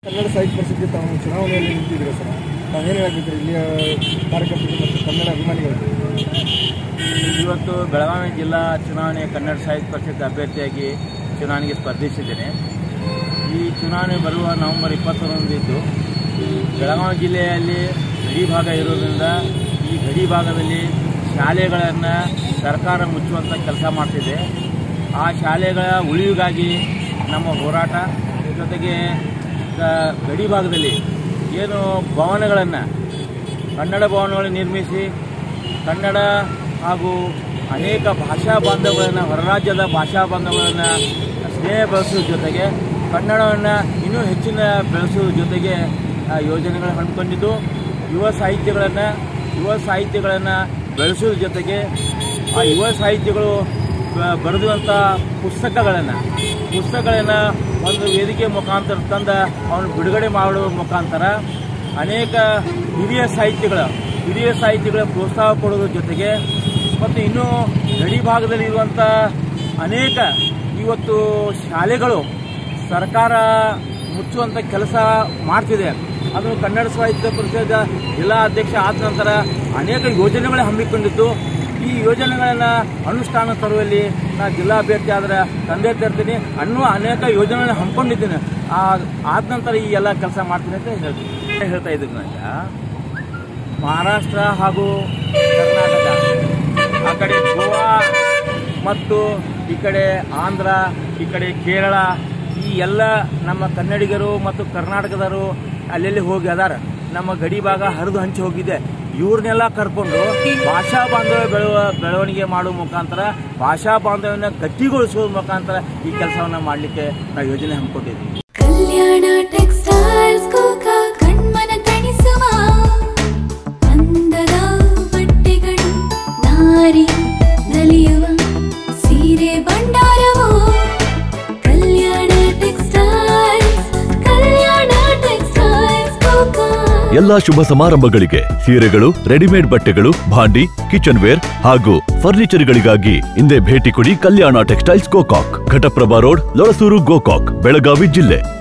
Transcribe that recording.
ಕನ್ನಡ ಸಾಹಿತ್ಯ ಪರಿಷತ್ಗೆ ತಾವು ಚುನಾವಣೆಯಲ್ಲಿ ನಿಂತಿದ್ದೀರಾ ಸರ್ ತಾವೇನು ಹೇಳಬೇಕ್ರಿ ಇಲ್ಲಿಯ ಕಾರ್ಯಕರ್ತರಿಗೆ ಮತ್ತು ಕನ್ನಡ ಅಭಿಮಾನಿಗಳಿಗೆ ಇವತ್ತು ಬೆಳಗಾವಿ ಜಿಲ್ಲಾ ಚುನಾವಣೆ ಕನ್ನಡ ಸಾಹಿತ್ಯ ಪರಿಷತ್ ಅಭ್ಯರ್ಥಿಯಾಗಿ ಚುನಾವಣೆಗೆ ಸ್ಪರ್ಧಿಸಿದ್ದೇನೆ ಈ ಚುನಾವಣೆ ಬರುವ ನವೆಂಬರ್ ಇಪ್ಪತ್ತೊಂದರಂದಿದ್ದು ಬೆಳಗಾವಿ ಜಿಲ್ಲೆಯಲ್ಲಿ ಗಡಿ ಭಾಗ ಇರೋದ್ರಿಂದ ಈ ಗಡಿ ಭಾಗದಲ್ಲಿ ಶಾಲೆಗಳನ್ನು ಸರ್ಕಾರ ಮುಚ್ಚುವಂಥ ಕೆಲಸ ಮಾಡ್ತಿದೆ ಆ ಶಾಲೆಗಳ ಉಳಿವಿಗಾಗಿ ನಮ್ಮ ಹೋರಾಟ ಜೊತೆಗೆ ಗ- ಗಡಿ ಭಾಗದಲ್ಲಿ ಏನು ಭವನಗಳನ್ನು ಕನ್ನಡ ಭವನಗಳನ್ನು ನಿರ್ಮಿಸಿ ಕನ್ನಡ ಹಾಗೂ ಅನೇಕ ಭಾಷಾ ಬಾಂಧವಗಳನ್ನು ಹೊರರಾಜ್ಯದ ಭಾಷಾ ಬಾಂಧವಗಳನ್ನು ಸ್ನೇಹ ಬೆಳೆಸೋದ್ರ ಜೊತೆಗೆ ಕನ್ನಡವನ್ನು ಇನ್ನೂ ಹೆಚ್ಚಿನ ಬೆಳೆಸೋದ್ರ ಜೊತೆಗೆ ಆ, ಯೋಜನೆಗಳು ಹಮ್ಮಿಕೊಂಡಿದ್ದು ಯುವ ಸಾಹಿತ್ಯಗಳನ್ನು ಯುವ ಸಾಹಿತ್ಯಗಳನ್ನು ಬೆಳೆಸೋದ್ರ ಜೊತೆಗೆ ಆ ಯುವ ಸಾಹಿತ್ಯಗಳು ಬ- ಬರೆದಿರುವಂಥ ಪುಸ್ತಕಗಳನ್ನು ಪುಸ್ತಕಗಳನ್ನು ಒಂದು ವೇದಿಕೆ ಮುಖಾಂತರ ತಂದ ಅವನು ಬಿಡುಗಡೆ ಮಾಡುವ ಮುಖಾಂತರ ಅನೇಕ ಹಿರಿಯ ಸಾಹಿತ್ಯಗಳ ಹಿರಿಯ ಸಾಹಿತ್ಯಗಳ ಪ್ರೋತ್ಸಾಹ ಕೊಡೋದ್ರ ಜೊತೆಗೆ ಮತ್ತು ಇನ್ನೂ ಗಡಿ ಭಾಗದಲ್ಲಿ ಇರುವಂಥ ಅನೇಕ ಇವತ್ತು ಶಾಲೆಗಳು ಸರ್ಕಾರ ಮುಚ್ಚುವಂಥ ಕೆಲಸ ಮಾಡ್ತಿದೆ ಅದು ಕನ್ನಡ ಸಾಹಿತ್ಯ ಪರಿಷತ್ ಜಿಲ್ಲಾ ಅಧ್ಯಕ್ಷ ಆದ ನಂತರ ಅನೇಕ ಯೋಜನೆಗಳೇ ಹಮ್ಮಿಕೊಂಡಿದ್ದು ಈ ಯೋಜನೆಗಳನ್ನು ಅನುಷ್ಠಾನ ತರುವಲ್ಲಿ ನಾನು ಜಿಲ್ಲಾ ಅಭ್ಯರ್ಥಿ ಆದರೆ ತಂದೆ ತರ್ತೀನಿ ಅನ್ನೋ ಅನೇಕ ಯೋಜನೆಗಳನ್ನ ಹಮ್ಮಿಕೊಂಡಿದ್ದೀನಿ ಆ ಆದ ನಂತರ ಈ ಎಲ್ಲ ಕೆಲಸ ಮಾಡ್ತೀನಿ ಅಂತ ಹೇಳ್ತೀನಿ ಹೇಳ್ತಾ ಇದ್ದೀನಿ ನನಗೆ ಮಹಾರಾಷ್ಟ್ರ ಹಾಗೂ ಕರ್ನಾಟಕ ಆ ಕಡೆ ಗೋವಾ ಮತ್ತು ಈ ಕಡೆ ಆಂಧ್ರ ಈ ಕಡೆ ಕೇರಳ ಈ ಎಲ್ಲ ನಮ್ಮ ಕನ್ನಡಿಗರು ಮತ್ತು ಕರ್ನಾಟಕದವರು ಅಲ್ಲೆಲ್ಲಿ ಹೋಗಿ ಅದಾರ ನಮ್ಮ ಗಡಿ ಭಾಗ ಹರಿದು ಹಂಚಿ ಹೋಗಿದೆ ಇವ್ರನ್ನೆಲ್ಲ ಕರ್ಕೊಂಡು ಭಾಷಾ ಬಾಂಧವ್ಯ ಬೆಳುವ ಬೆಳವಣಿಗೆ ಮಾಡುವ ಮುಖಾಂತರ ಭಾಷಾ ಬಾಂಧವ್ಯನ ಗಟ್ಟಿಗೊಳಿಸುವ ಮುಖಾಂತರ ಈ ಕೆಲಸವನ್ನು ಮಾಡಲಿಕ್ಕೆ ನಾವು ಯೋಜನೆ ಹಮ್ಮಿಕೊಂಡಿದ್ದೀವಿ ಕಲ್ಯಾಣ ಟೆಕ್ಸ್ಟೈಲ್ಸ್ ಕೋಕ ಕಣ್ಮನ ತಣಿಸುವ ಅಂದದ ಬಟ್ಟೆಗಳು ನಾರಿ ನಲಿಯುವ ಸೀರೆ ಭಂಡಾರವು ಕಲ್ಯಾಣ ಟೆಕ್ಸ್ಟೈಲ್ಸ್ ಕಲ್ಯಾಣ ಟೆಕ್ಸ್ಟೈಲ್ಸ್ ಕೋಕ ಎಲ್ಲಾ ಶುಭ ಸಮಾರಂಭಗಳಿಗೆ ಸೀರೆಗಳು ರೆಡಿಮೇಡ್ ಬಟ್ಟೆಗಳು ಭಾಂಡಿ ಕಿಚನ್ ವೇರ್ ಹಾಗೂ ಫರ್ನಿಚರ್ಗಳಿಗಾಗಿ ಹಿಂದೆ ಭೇಟಿ ಕೊಡಿ ಕಲ್ಯಾಣ ಟೆಕ್ಸ್ಟೈಲ್ಸ್ ಗೋಕಾಕ್ ಘಟಪ್ರಭಾ ರೋಡ್ ಲೊಳಸೂರು ಗೋಕಾಕ್ ಬೆಳಗಾವಿ ಜಿಲ್ಲೆ